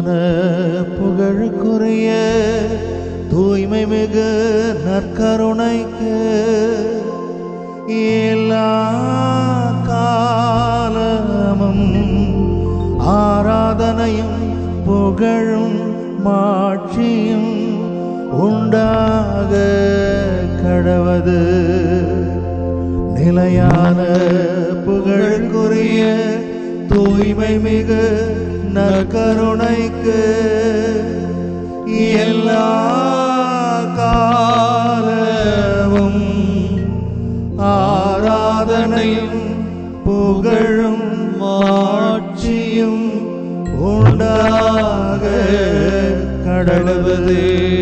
புகழுக்குரிய தூய்மை மிகு நற்கருணைக்கு எல்லா காலமும் ஆராதனையும் புகழும் மாட்சியும் உண்டாக கடவது நிலையான புகழுக்குரிய தூய்மை மிகு நற்கருணைக்கு எல்லா காலமும் ஆராதனையும் புகழும் மாட்சியும் உண்டாக கடவுது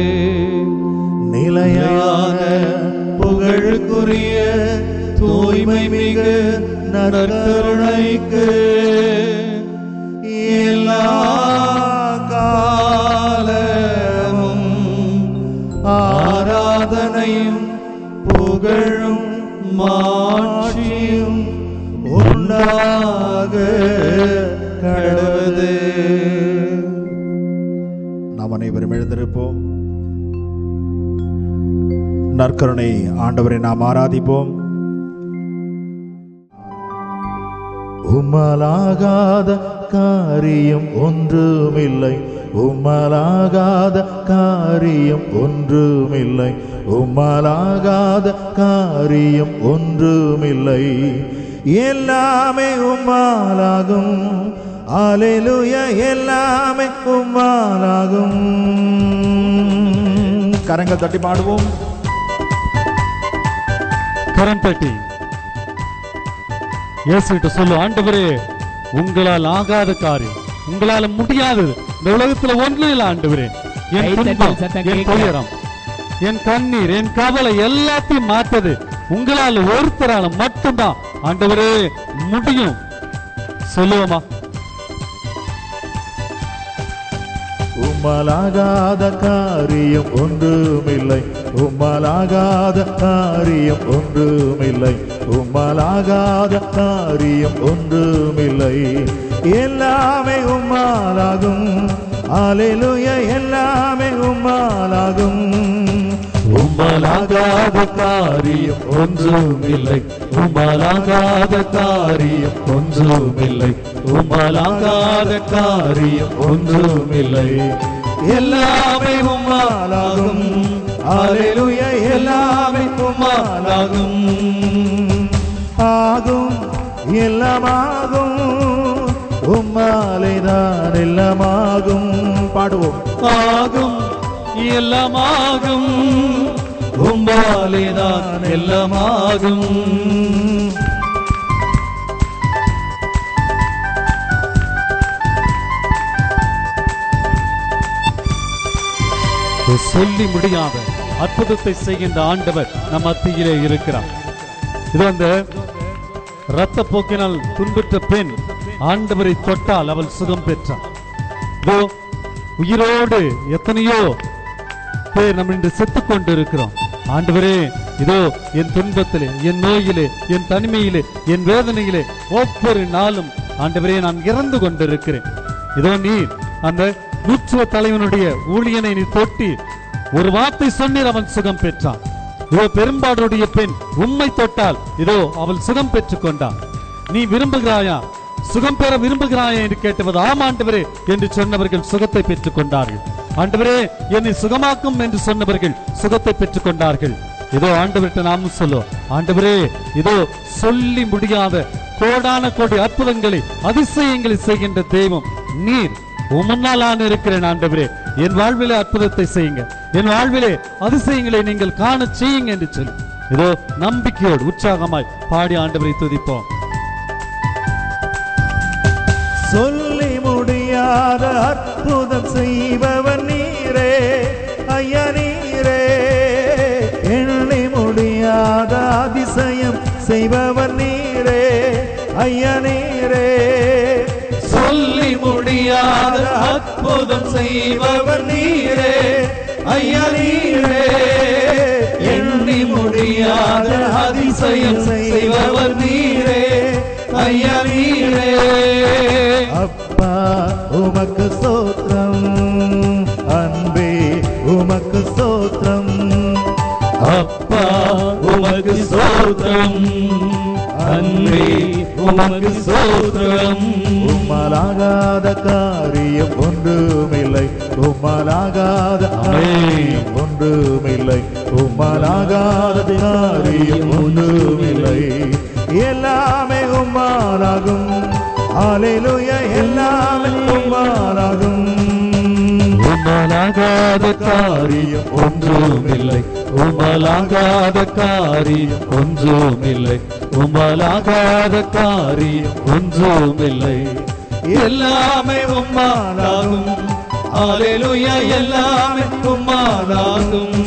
நிலையான புகழுக்குரிய தூய்மை மிகு நற்கருணைக்கு எல்லா காலமும் ஆராதனையும் புகழும் மாட்சியும் உண்டாக கடவுது நாம் அனைவரும் எழுந்திருப்போம் நற்கருணை ஆண்டவரை நாம் ஆராதிப்போம் உம்மலாகாத காரியம் ஒன்றுமில்லை உம்மலாகாத காரியம் ஒன்றுமில்லை உம்மலாகாத காரியம் ஒன்றுமில்லை எல்லாமே உம்மாலாகும் அலையிலுய எல்லாமே உம்மாலாகும் கரங்கள் தட்டி பாடுவோம் கரம் தட்டி இயேசுகிட்ட சொல்லு ஆண்டவரே உங்களால் ஆகாத காரியம் உங்களால முடியாதது இந்த உலகத்துல ஒண்ணும் இல்ல ஆண்டவரே என் கைத்தட்டல் துன்பம் சத்தம் என் கேட்கல. துயரம் என் கண்ணீர் என் கவலை எல்லாத்தையும் மாத்தது உங்களால ஒருத்தரால மட்டும்தான் ஆண்டவரே முடியும் சொல்லுவோமா உம்மலாகாத காரியம் ஒன்றுமில்லை உம்மலாகாத காரியம் ஒன்றுமில்லை உம்மலாகாத காரியம் ஒன்றுமில்லை எல்லாமே உம்மாலாகும் அலையிலுய எல்லாமே உம்மாலாகும் உம்மலாகாத காரியம் ஒன்றுமில்லை உம்மலாகாத காரியம் ஒன்றுமில்லை உம்மலாகாத காரியம் ஒன்றுமில்லை எல்லாமே உம்மாலாகும் அலையிலுய எல்லாமே உம்மாலாகும் ஆகும் எல்லாமாகும் உம்மாலைதான் எல்லாமாகும் பாடுவோம் ஆகும் எல்லாமாகும் உம்மாலேதான் எல்லாமாகும் சொல்லி முடியாத அற்புதத்தை செய்கின்ற ஆண்டவர் நம் மத்தியிலே இருக்கிறார் இது அந்த இரத்த போக்கினால் துன்புற்ற பெண் ஆண்டவரை தொட்டால் அவள் சுகம் பெற்றாள் இதோ உயிரோடு எத்தனையோ பேர் நம்ம இன்று செத்துக் கொண்டு இருக்கிறோம் ஆண்டவரே இதோ என் துன்பத்திலே என் நோயிலே என் தனிமையிலே என் வேதனையிலே ஒவ்வொரு நாளும் ஆண்டவரே நான் இறந்து கொண்டிருக்கிறேன் இதோ நீ அந்த நூற்றுவ தலைவனுடைய ஊழியனை நீ தொட்டி ஒரு வார்த்தை சொன்னீர் அவன் சுகம் பெற்றான் இதோ பெரும்பாடுடைய பெண் உம்மை தொட்டால் இதோ அவள் சுகம் பெற்றுக் கொண்டாள் நீ விரும்புகிறாயா சுகம் பெற விரும்புகிறாயா என்று கேட்டவது ஆம் ஆண்டவரே என்று சொன்னவர்கள் சுகத்தை பெற்றுக் கொண்டார்கள் ஆண்டவரே என்னை சுகமாக்கும் என்று சொன்னவர்கள் சுகத்தை பெற்றுக் கொண்டார்கள் இதோ ஆண்டவர்கிட்ட நாமும் சொல்லுவோம் ஆண்டவரே இதோ சொல்லி முடியாத கோடான கோடி அற்புதங்களை அதிசயங்களை செய்கின்ற தெய்வம் நீர் உமன்னால் நான் இருக்கிறேன் ஆண்டவரே என் வாழ்விலே அற்புதத்தை செய்யுங்க என் வாழ்விலே அதிசயங்களை நீங்கள் காண செய்யுங்க என்று சொல்லி இதோ நம்பிக்கையோடு உற்சாகமாய் பாடி ஆண்டவரை துதிப்போம் சொல்லி முடியாத அற்புதம் செய்பவன் நீரே ஐயா நீரே எண்ணி முடியாத அதிசயம் செய்பவர் நீரே ஐயா நீரே சொல்லி முடியாத அற்புதம் செய்பவர் நீரே ஐயா நீரே எண்ணி முடியாத அதிசயம் செய்பவர் நீரே ஐயா நீரே அப்பா உமக்கு சோத்திரம் சோத்திரம் அன்பே உமக்கு சோத்திரம் உம்மலாகாத காரியம் ஒன்றுமில்லை உம்மலாகாத காரியம் ஒன்றுமில்லை உம்மலாகாத காரியம் ஒன்றுமில்லை எல்லாமே உம்மாலாகும் ஹalleluya எல்லாமே உம்மாலாகும் உம்மலாகாத காரியம் ஒன்றுமில்லை உம்மலாகாத காரியம் ஒன்றுமில்லை உம்மலாகாத காரியம் ஒன்றுமில்லை எல்லாமே உம்மாலாகும் ஹalleluya எல்லாமே உம்மாலாகும்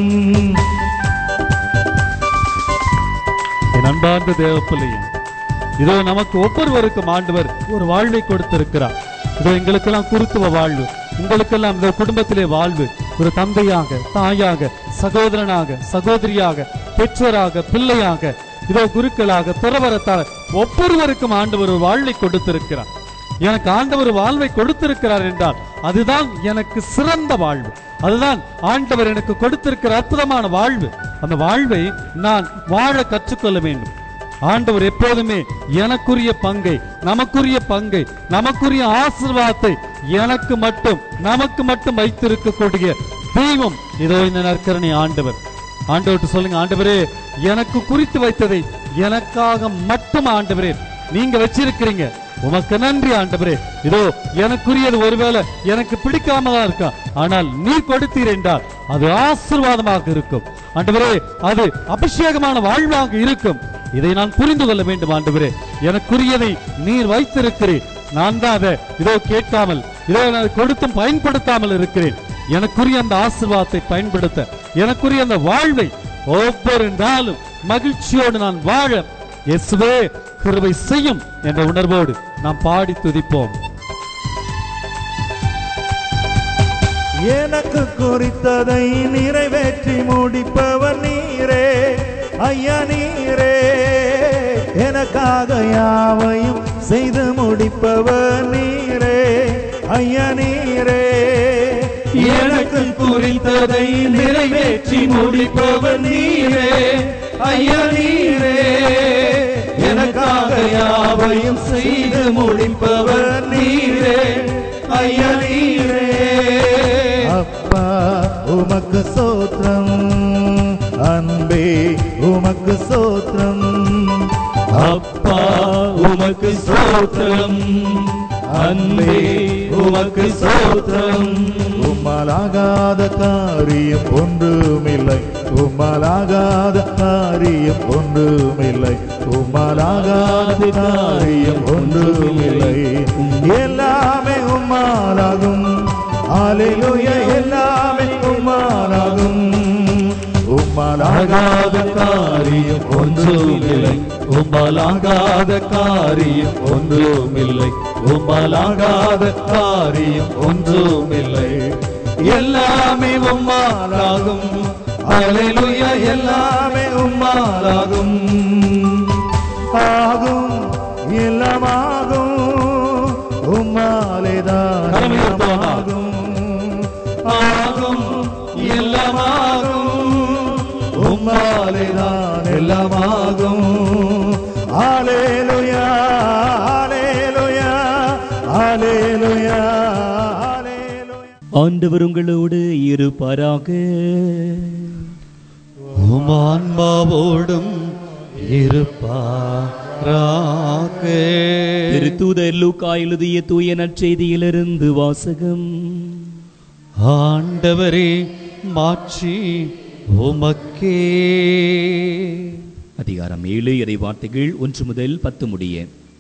என் அன்பார்ந்த தேவப்பிள்ளையே இதோ நமக்கு ஒவ்வொருவருக்கும் ஆண்டவர் ஒரு வாழ்வை கொடுத்திருக்கிறார் இதோ எங்களுக்கெல்லாம் குருத்துவ வாழ்வு உங்களுக்கெல்லாம் இந்த குடும்பத்திலே வாழ்வு ஒரு தந்தையாக தாயாக சகோதரனாக சகோதரியாக பெற்றோராக பிள்ளையாக இதோ குருக்களாக துறவரத்தார் ஒவ்வொருவருக்கும் ஆண்டவர் ஒரு வாழ்வை கொடுத்திருக்கிறார் எனக்கு ஆண்டவர் வாழ்வை கொடுத்திருக்கிறார் என்றால் அதுதான் எனக்கு சிறந்த வாழ்வு அதுதான் ஆண்டவர் எனக்கு கொடுத்திருக்கிற அற்புதமான வாழ்வு அந்த வாழ்வை நான் வாழ கற்றுக்கொள்ள வேண்டும் ஆண்டவர் எப்போதுமே எனக்குரிய பங்கை நமக்குரிய பங்கை நமக்குரிய ஆசீர்வாதத்தை எனக்கு மட்டும் நமக்கு மட்டும் வைத்திருக்கக்கூடிய தெய்வம் இதோ இந்த நற்கரணை ஆண்டவர் ஆண்டவர்கிட்ட சொல்லுங்க ஆண்டவரே எனக்கு குறித்து வைத்ததை எனக்காக மட்டும் ஆண்டவரே நீங்க வச்சிருக்கிறீங்க உமக்கு நன்றி ஆண்டவரே இதோ எனக்குரியது ஒருவேளை எனக்கு பிடிக்காம தான் இருக்கா ஆனால் நீர் கொடுத்தீர் என்றால் அது ஆசீர்வாதமாக இருக்கும் ஆண்டவரே அது அபிஷேகமான வாழ்வாக இருக்கும் இதை நான் புரிந்து கொள்ள வேண்டும் ஆண்டவரே எனக்குரியதை நீர் வைத்திருக்கிறேன் நான் தான் அதை இதோ கேட்காமல் இதோ நான் கொடுத்தும் பயன்படுத்தாமல் இருக்கிறேன் எனக்குரிய அந்த ஆசீர்வாதத்தை பயன்படுத்த எனக்குரிய அந்த வாழ்வை ஒவ்வொரு நாளும் மகிழ்ச்சியோடு நான் வாழ இயேசுவே கிருபை செய்யும் என்ற உணர்வோடு நாம் பாடி துதிப்போம் எனக்கு குறித்ததை நிறைவேற்றி முடிப்பவர் நீரே ஐயா நீரே எனக்காக யாவையும் செய்து முடிப்பவர் நீரே ஐயா நீரே எனக்கு குறித்ததை நிறைவேற்றி முடிப்பவர் நீரே ஐயா நீரே எனக்காக யாவையும் செய்து முடிப்பவர் நீரே ஐயா நீரே அப்பா உமக்கு சோத்திரம் அன்பே உமக்கு சோத்திரம் அப்பா உமக்கு சோத்திரம் அன்பே உமக்கு சோத்திரம் உம்மலாகாத காரியம் ஒன்றுமில்லை உம்மலாகாத காரியம் ஒன்றுமில்லை உம்மலாகாத காரியம் ஒன்றுமில்லை எல்லாமே உம்மாலாகும் ஆலையிலுய எல்லாமே உம்மாலாகும் உம்மாலாகாத காரியம் ஒன்றுமில்லை உம்மலாகாத காரியம் ஒன்றுமில்லை உம்மலாகாத காரியம் ஒன்றுமில்லை எல்லாமே உம்மாலாகும் அலையிலுயா எல்லாமே உம்மாலாகும் ஆகும் எல்லாமாகும் உம்மாலேதான் கரம் உயர்த்துவோமா? எல்லாமாகும் ஆகும் எல்லாமாகும் உம்மாலேதான் எல்லாமாகும் ஆலேலுயா ஆலேலுயா ஆலேலுயா ஆலேலுயா ஆண்டவர் உங்களோடு இருப்பாராக உம் ஆன்மாவோடும் இருப்பாராக திருத்தூதர் லூக்கா எழுதிய தூய நற்செய்தியிலிருந்து வாசகம் ஆண்டவரே மாட்சி உமக்கே அதிகாரம் ஏழு இறை வார்த்தைகள் ஒன்று முதல் பத்து முடிய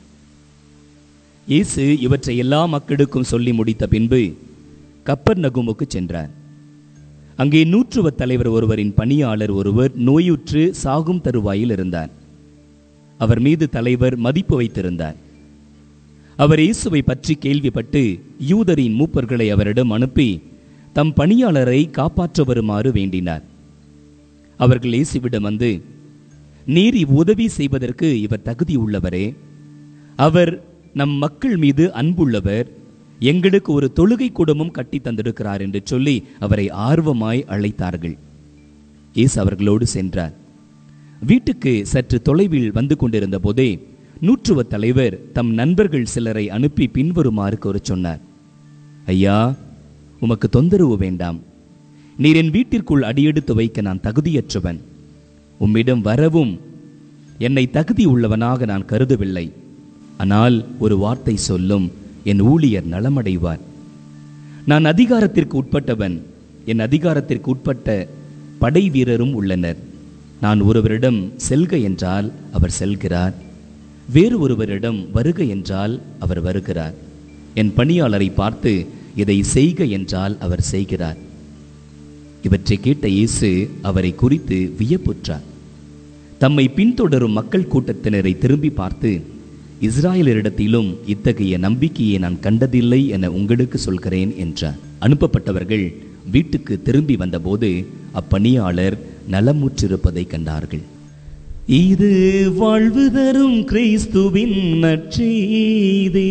இயேசு இவற்றை எல்லா மக்களுக்கும் சொல்லி முடித்த பின்பு கப்பர் நகுமுக்கு சென்றார் அங்கே நூற்றுவ தலைவர் ஒருவரின் பணியாளர் ஒருவர் நோயுற்று சாகும் தருவாயில் இருந்தார் அவர் மீது தலைவர் மதிப்பு வைத்திருந்தார் அவர் இயேசுவை பற்றி கேள்விப்பட்டு யூதரின் மூப்பர்களை அவரிடம் அனுப்பி தம் பணியாளரை காப்பாற்ற வருமாறு வேண்டினார் அவர்கள் இயேசுவிடம் வந்து நீர் இவ்வுதவி செய்வதற்கு இவர் தகுதி உள்ளவரே அவர் நம் மக்கள் மீது அன்புள்ளவர் எங்களுக்கு ஒரு தொழுகை கூடமும் கட்டி தந்திருக்கிறார் என்று சொல்லி அவரை ஆர்வமாய் அழைத்தார்கள் இயேசு அவர்களோடு சென்றார் வீட்டுக்கு சற்று தொலைவில் வந்து கொண்டிருந்த போதே நூற்றுவ தலைவர் தம் நண்பர்கள் சிலரை அனுப்பி பின்வருமாறு கூறச் சொன்னார் ஐயா உமக்கு தொந்தரவு வேண்டாம் நீர் என் வீட்டிற்குள் அடியெடுத்து வைக்க நான் தகுதியற்றவன் உம்மிடம் வரவும் என்னை தகுதி உள்ளவனாக நான் கருதவில்லை ஆனால் ஒரு வார்த்தை சொல்லும் என் ஊழியர் நலமடைவார் நான் அதிகாரத்திற்கு உட்பட்டவன் என் அதிகாரத்திற்கு உட்பட்ட படை வீரரும் உள்ளனர் நான் ஒருவரிடம் செல்க என்றால் அவர் செல்கிறார் வேறு ஒருவரிடம் வருக என்றால் அவர் வருகிறார் என் பணியாளரை பார்த்து இதை செய்க என்றால் அவர் செய்கிறார் இவற்றை கேட்ட இயேசு அவரை குறித்து வியப்புற்றார் தம்மை பின்தொடரும் மக்கள் கூட்டத்தினரை திரும்பி பார்த்து இஸ்ராயலரிடத்திலும் இத்தகைய நம்பிக்கையை நான் கண்டதில்லை என உங்களுக்கு சொல்கிறேன் என்றார் அனுப்பப்பட்டவர்கள் வீட்டுக்கு திரும்பி வந்தபோது அப்பணியாளர் நலமுற்றிருப்பதை கண்டார்கள் இது வாழ்வு தரும் கிறிஸ்துவின் நற்செய்தி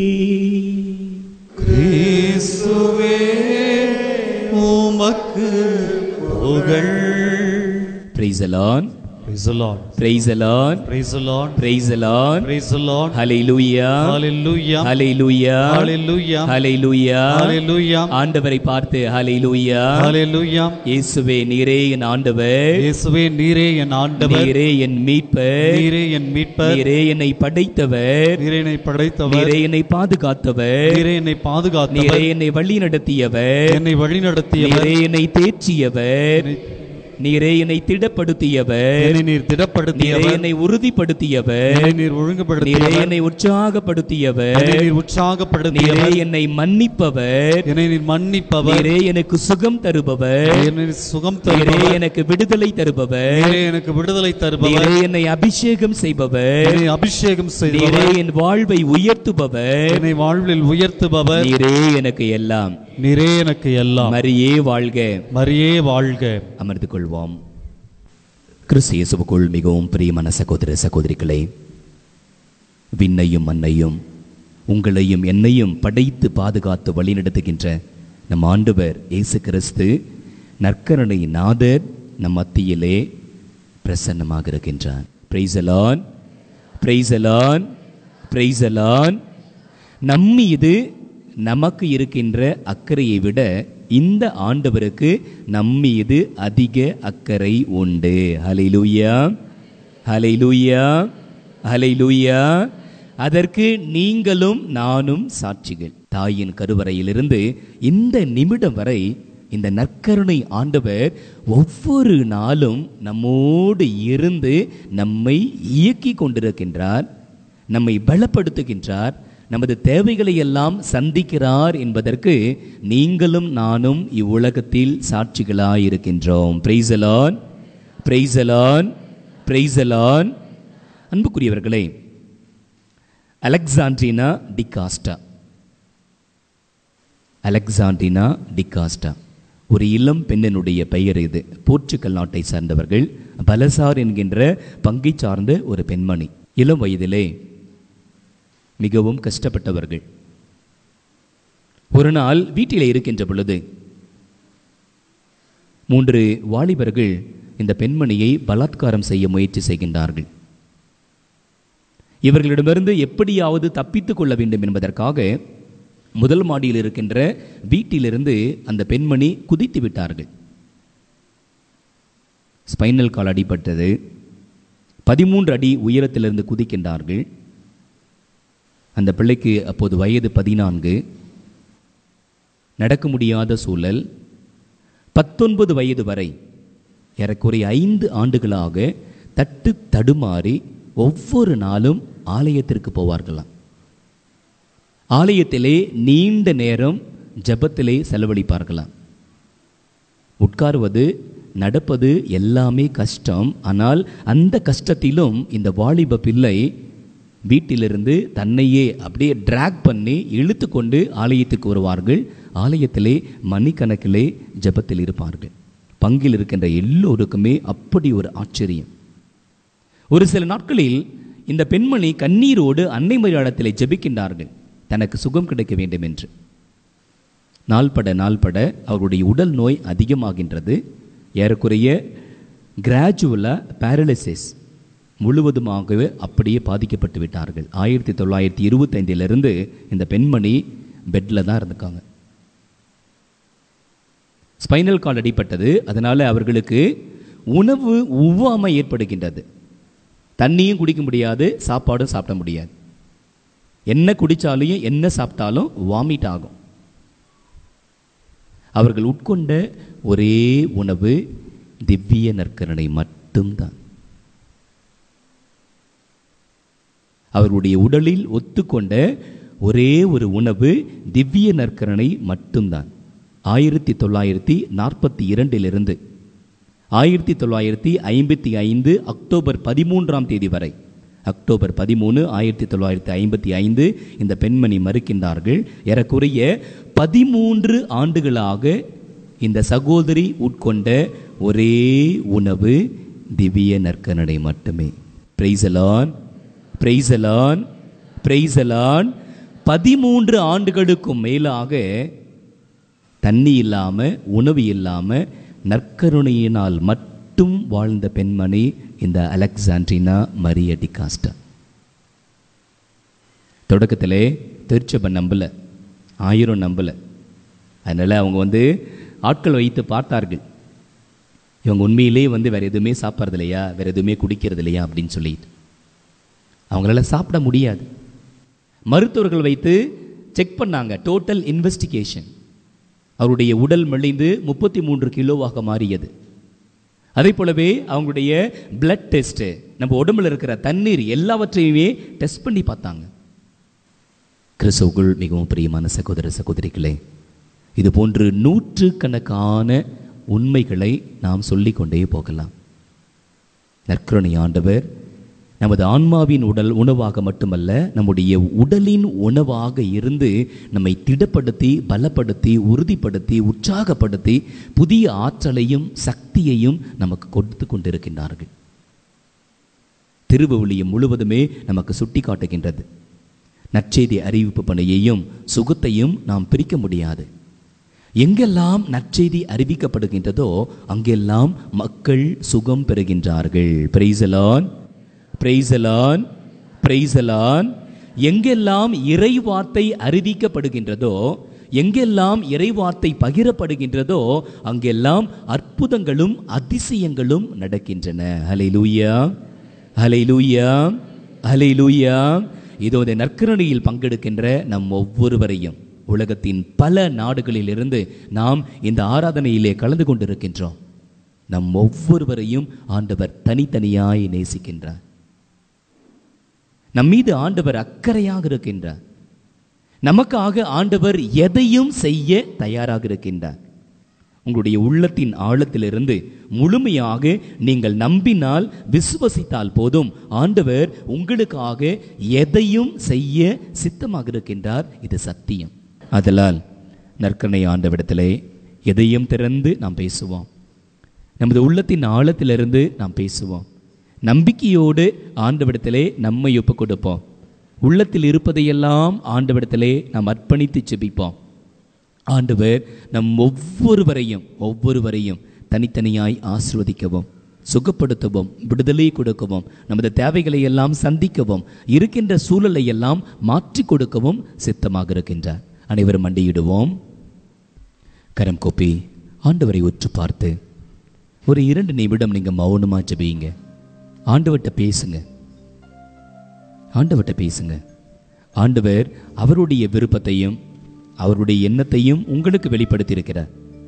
கிறிஸ்துவே உமக்கு புகழ் பிரைஸ் அலான் Praise the Lord. பிரைஸ் அலான் Praise the Lord. பிரைஸ் அலான் Praise the Lord. ஹalleluya Hallelujah. ஹalleluya Hallelujah. ஹalleluya Hallelujah. ஆண்டவரை பார்த்து ஹalleluya Hallelujah. இயேசுவே நீரே என் ஆண்டவர் இயேசுவே நீரே என் ஆண்டவர் நீரே என் மீட்பர் நீரே என் மீட்பர் நீரே என்னை படைத்தவர் நீரே என்னை படைத்தவர் நீரே என்னை பாதுகாத்தவர் நீரே என்னை நீரே பாதுகாத்தவர் என்னை வழி நடத்தியவர் என்னை வழி நடத்தியவர் நீரே என்னை தேற்றியவர் நீரே என்னை திடப்படுத்தியவர் என்னை நீர் நீரே திடப்படுத்தியவர் என்னை உறுதிப்படுத்தியவர் என்னை நீர் நீரே ஒழுங்குபடுத்தியவர் என்னை உற்சாகப்படுத்தியவர் என்னை நீர் நீரே உற்சாகப்படுத்தியவர் என்னை மன்னிப்பவர் என்னை நீர் மன்னிப்பவர் நீரே எனக்கு சுகம் தருபவர் என்னை நீர் சுகம் நீரே தருபவர் எனக்கு விடுதலை தருபவர் நீரே எனக்கு விடுதலை தருபவர் நீரே என்னை அபிஷேகம் செய்பவர் என்னை அபிஷேகம் நீரே செய்தவர் என் வாழ்வை உயர்த்துபவர் என்னை வாழ்வில் உயர்த்துபவர் நீரே எனக்கு எல்லாம் நீரே எனக்கு எல்லாம் மரியே வாழ்க மரியே வாழ்க அமர்ந்து கொள்வோம் கிறிஸ்து இயேசுவுக்குள் மிகவும் பிரியமான சகோதர சகோதரிகளே விண்ணையும் மண்ணையும் உங்களையும் என்னையும் படைத்து பாதுகாத்து வழிநடத்துகின்ற நம் ஆண்டவர் இயேசு கிறிஸ்து நற்கருணை நாதர் நம் மத்தியிலே பிரசன்னமாக இருக்கின்றார் பிரைசலான் பிரைசலான் பிரைசலான் நம்மீது நமக்கு இருக்கின்ற அக்கறையை விட இந்த ஆண்டவருக்கு நம்மீது அதிக அக்கறை உண்டு ஹலிலூயா ஹலிலூயா ஹலிலூயா அதற்கு நீங்களும் நானும் சாட்சிகள் தாயின் கருவறையிலிருந்து இந்த நிமிடம் வரை இந்த நற்கருணை ஆண்டவர் ஒவ்வொரு நாளும் நம்மோடு இருந்து நம்மை இயக்கி கொண்டிருக்கின்றார் நம்மை பலப்படுத்துகின்றார் நமது தேவைகளை எல்லாம் சந்திக்கிறார் என்பதற்கு நீங்களும் நானும் இவ்வுலகத்தில் சாட்சிகளாயிருக்கின்றோம் பிரைசலான் பிரைசலான் பிரைசலான் அன்புக்குரியவர்களே அலெக்சாண்ட்ரினா டிகாஸ்டா அலெக்சாண்டினா டிகாஸ்டா ஒரு இளம் பெண்ணினுடைய பெயர் இது போர்ச்சுகல் நாட்டை சார்ந்தவர்கள் பலசார் என்கின்ற பங்கை சார்ந்த ஒரு பெண்மணி இளம் வயதிலே மிகவும் கஷ்டப்பட்டவர்கள் ஒரு நாள் வீட்டிலே இருக்கின்ற பொழுது மூன்று வாலிபர்கள் இந்த பெண்மணியை பலாத்காரம் செய்ய முயற்சி செய்கின்றார்கள் இவர்களிடமிருந்து எப்படியாவது தப்பித்துக் கொள்ள வேண்டும் என்பதற்காக முதல் மாடியில் இருக்கின்ற வீட்டிலிருந்து அந்த பெண்மணி குதித்து விட்டார்கள் ஸ்பைனல் கால் அடிபட்டது பதிமூன்று அடி உயரத்திலிருந்து குதிக்கின்றார்கள் அந்த பிள்ளைக்கு அப்போது வயது பதினான்கு நடக்க முடியாத சூழல் பத்தொன்பது வயது வரை ஏறக்குறைய ஐந்து ஆண்டுகளாக தட்டு தடுமாறி ஒவ்வொரு நாளும் ஆலயத்திற்கு போவார்களாம் ஆலயத்திலே நீண்ட நேரம் ஜெபத்திலே செலவழிப்பார்களாம் உட்காருவது நடப்பது எல்லாமே கஷ்டம் ஆனால் அந்த கஷ்டத்திலும் இந்த வாலிப பிள்ளை வீட்டிலிருந்து தன்னையே அப்படியே ட்ராக் பண்ணி இழுத்து கொண்டு ஆலயத்துக்கு வருவார்கள் ஆலயத்திலே மணிக்கணக்கிலே ஜெபத்தில் இருப்பார்கள் பங்கில் இருக்கின்ற எல்லோருக்குமே அப்படி ஒரு ஆச்சரியம் ஒரு சில நாட்களில் இந்த பெண்மணி கண்ணீரோடு அன்னை மரியாதத்திலே ஜெபிக்கின்றார்கள் தனக்கு சுகம் கிடைக்க வேண்டும் என்று நாள்பட நாள்பட அவருடைய உடல் நோய் அதிகமாகின்றது ஏறக்குறைய கிராஜுவலாக பேரலிசிஸ் முழுவதுமாகவே அப்படியே பாதிக்கப்பட்டு விட்டார்கள் ஆயிரத்தி தொள்ளாயிரத்தி இருபத்தைந்திலிருந்து இந்த பெண்மணி பெட்டில் தான் இருந்திருக்காங்க ஸ்பைனல் கால் அடிபட்டது அதனால் அவர்களுக்கு உணவு உவ்வாமை ஏற்படுகின்றது தண்ணியும் குடிக்க முடியாது சாப்பாடும் சாப்பிட முடியாது என்ன குடித்தாலும் என்ன சாப்பிட்டாலும் வாமிட் ஆகும் அவர்கள் உட்கொண்ட ஒரே உணவு திவ்ய நற்கரணை மட்டும்தான் அவர்களுடைய உடலில் ஒத்துக்கொண்ட ஒரே ஒரு உணவு திவ்ய நற்கரணை மட்டும்தான் ஆயிரத்தி தொள்ளாயிரத்தி நாற்பத்தி இரண்டிலிருந்து ஆயிரத்தி தொள்ளாயிரத்தி ஐம்பத்தி ஐந்து அக்டோபர் பதிமூன்றாம் தேதி வரை அக்டோபர் பதிமூணு ஆயிரத்தி தொள்ளாயிரத்தி ஐம்பத்தி ஐந்து இந்த பெண்மணி மறுக்கின்றார்கள் ஏறக்குறைய பதிமூன்று ஆண்டுகளாக இந்த சகோதரி உட்கொண்ட ஒரே உணவு திவ்ய நற்கரணை மட்டுமே பிரைசலான் பிரைசலான் பிரைசலான் பதிமூன்று ஆண்டுகளுக்கும் மேலாக தண்ணி இல்லாம உணவு இல்லாம நற்கருணையினால் மட்டும் வாழ்ந்த பெண்மணி இந்த அலெக்சாண்ட்ரினா மரிய டிகாஸ்டா தொடக்கத்திலே திருச்சபை நம்பல ஆயிரம் நம்பல அதனால அவங்க வந்து ஆட்கள் வைத்து பார்த்தார்கள் இவங்க உண்மையிலே வந்து வேற எதுவுமே சாப்பிட்றது இல்லையா வேற எதுவுமே குடிக்கிறது இல்லையா அப்படின்னு சொல்லிட்டு அவங்களால சாப்பிட முடியாது மருத்துவர்கள் வைத்து செக் பண்ணாங்க டோட்டல் இன்வெஸ்டிகேஷன் அவருடைய உடல் மெலிந்து முப்பத்தி மூன்று கிலோவாக மாறியது அதே போலவே அவங்களுடைய பிளட் டெஸ்ட் நம்ம உடம்புல இருக்கிற தண்ணீர் எல்லாவற்றையுமே டெஸ்ட் பண்ணி பார்த்தாங்க கிறிஸ்தவுக்குள் மிகவும் பிரியமான சகோதர சகோதரிகளே இது போன்று நூற்று கணக்கான உண்மைகளை நாம் சொல்லிக்கொண்டே போகலாம் நற்கருணை ஆண்டவர் நமது ஆன்மாவின் உடல் உணவாக மட்டுமல்ல நம்முடைய உடலின் உணவாக இருந்து நம்மை திடப்படுத்தி பலப்படுத்தி உறுதிப்படுத்தி உற்சாகப்படுத்தி புதிய ஆற்றலையும் சக்தியையும் நமக்கு கொடுத்து கொண்டிருக்கின்றார்கள் திருவவிலியம் முழுவதுமே நமக்கு சுட்டி காட்டுகின்றது நற்செய்தி அறிவிப்பு பணியையும் சுகத்தையும் நாம் பிரிக்க முடியாது எங்கெல்லாம் நற்செய்தி அறிவிக்கப்படுகின்றதோ அங்கெல்லாம் மக்கள் சுகம் பெறுகின்றார்கள் பிரைசலான் பிரைசலான் பிரைசலான் எங்கெல்லாம் இறைவார்த்தை அறிவிக்கப்படுகின்றதோ எங்கெல்லாம் இறைவார்த்தை பகிரப்படுகின்றதோ அங்கெல்லாம் அற்புதங்களும் அதிசயங்களும் நடக்கின்றன ஹலை லூயா ஹலை லூயா ஹலை லூயா இதோ இந்த நற்கரணியில் பங்கெடுக்கின்ற நம் ஒவ்வொருவரையும் உலகத்தின் பல நாடுகளிலிருந்து நாம் இந்த ஆராதனையிலே கலந்து கொண்டிருக்கின்றோம் நம் ஒவ்வொருவரையும் ஆண்டவர் தனித்தனியாய் நேசிக்கின்றார் நம் மீது ஆண்டவர் அக்கறையாக இருக்கின்றார் நமக்காக ஆண்டவர் எதையும் செய்ய தயாராக இருக்கின்றார் உங்களுடைய உள்ளத்தின் ஆழத்திலிருந்து முழுமையாக நீங்கள் நம்பினால் விசுவசித்தால் போதும் ஆண்டவர் உங்களுக்காக எதையும் செய்ய சித்தமாக இருக்கின்றார் இது சத்தியம் அதலால் நற்கனை ஆண்டவிடத்திலே எதையும் திறந்து நாம் பேசுவோம் நமது உள்ளத்தின் ஆழத்திலிருந்து நாம் பேசுவோம் நம்பிக்கையோடு ஆண்டவிடத்திலே நம்மை ஒப்புக் கொடுப்போம் உள்ளத்தில் இருப்பதையெல்லாம் ஆண்டவிடத்திலே நாம் அர்ப்பணித்து செபிப்போம் ஆண்டவர் நம் ஒவ்வொருவரையும் ஒவ்வொருவரையும் தனித்தனியாய் ஆசிர்வதிக்கவும் சுகப்படுத்தவும் விடுதலை கொடுக்கவும் நமது தேவைகளை எல்லாம் சந்திக்கவும் இருக்கின்ற சூழலை எல்லாம் மாற்றிக் கொடுக்கவும் சித்தமாக இருக்கின்றார் அனைவரும் மண்டியிடுவோம் கரம் கோப்பி ஆண்டவரை உற்று பார்த்து ஒரு இரண்டு நிமிடம் நீங்க மௌனமா ஜெபியுங்க ஆண்டவர்கிட்ட பேசுங்க ஆண்டவர்கிட்ட பேசுங்க ஆண்டவர் அவருடைய விருப்பத்தையும் அவருடைய எண்ணத்தையும் உங்களுக்கு வெளிப்படுத்தி இருக்கிறார்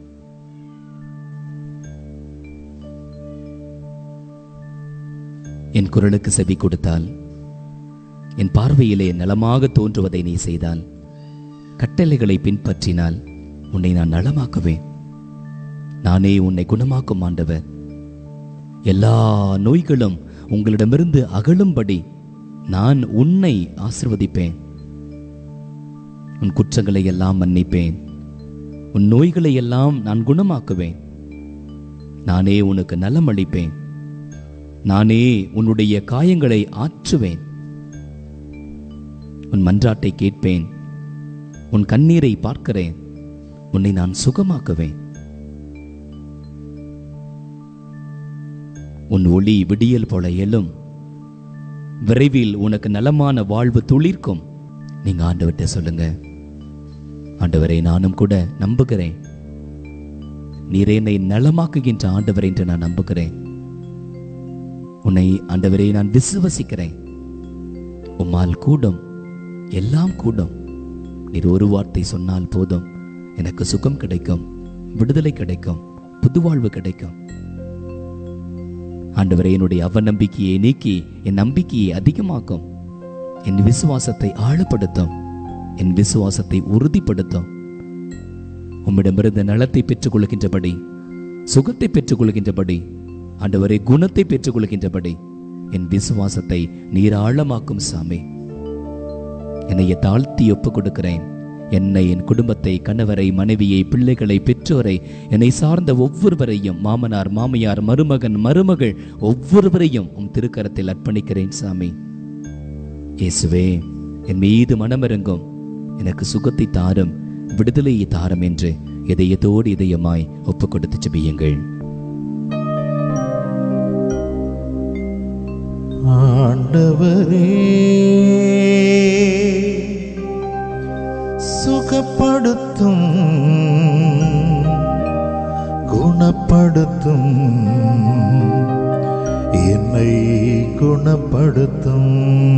என் குரலுக்கு செவி கொடுத்தால் என் பார்வையிலே நலமாக தோன்றுவதை நீ செய்தால் கட்டளைகளை பின்பற்றினால் உன்னை நான் நலமாக்குவேன் நானே உன்னை குணமாக்கும் ஆண்டவர் எல்லா நோய்களும் உங்களிடமிருந்து அகலும்படி நான் உன்னை ஆசிர்வதிப்பேன் உன் குற்றங்களை எல்லாம் மன்னிப்பேன் உன் நோய்களை எல்லாம் நான் குணமாக்குவேன் நானே உனக்கு நலம் அளிப்பேன் நானே உன்னுடைய காயங்களை ஆற்றுவேன் உன் மன்றாட்டை கேட்பேன் உன் கண்ணீரை பார்க்கிறேன் உன்னை நான் சுகமாக்குவேன் உன் ஒளி விடியல் போல எழும் விரைவில் உனக்கு நலமான வாழ்வு துளிர்க்கும் நீங்க ஆண்டவர்கிட்ட சொல்லுங்க ஆண்டவரை நானும் கூட நம்புகிறேன் நீர் என்னை நலமாக்குகின்ற ஆண்டவர் என்று நான் நம்புகிறேன் உன்னை ஆண்டவரை நான் விசுவசிக்கிறேன் உம்மால் கூடும் எல்லாம் கூடும் நீர் ஒரு வார்த்தை சொன்னால் போதும் எனக்கு சுகம் கிடைக்கும் விடுதலை கிடைக்கும் புது வாழ்வு கிடைக்கும் ஆண்டவரே என்னுடைய அவநம்பிக்கையை நீக்கி என் நம்பிக்கையை அதிகமாக்கும் என் விசுவாசத்தை ஆழப்படுத்தும் என் விசுவாசத்தை உறுதிப்படுத்தும் உம்மிடமிருந்த நலத்தை பெற்றுக் கொள்கின்றபடி சுகத்தை பெற்றுக் கொள்கின்றபடி ஆண்டவரே குணத்தை பெற்றுக் கொள்கின்றபடி என் விசுவாசத்தை நீர் ஆழமாக்கும் சாமி என்னைய தாழ்த்தி ஒப்புக் கொடுக்கிறேன் என்னை என் குடும்பத்தை கணவரை மனைவியை பிள்ளைகளை பெற்றோரை என்னை சார்ந்த ஒவ்வொருவரையும் மாமனார் மாமியார் மருமகன் மருமகள் ஒவ்வொருவரையும் உம் திருக்கரத்தில் அர்ப்பணிக்கிறேன் சாமி இயேசுவே என் மீது மனமிறங்கும் எனக்கு சுகத்தை தாரும் விடுதலையை தாரும் என்று இதயத்தோடு இதயமாய் ஒப்புக் கொடுத்து ஜெபியுங்கள் ஆண்டவரே சுகப்படுத்தும் குணப்படுத்தும் என்னை குணப்படுத்தும்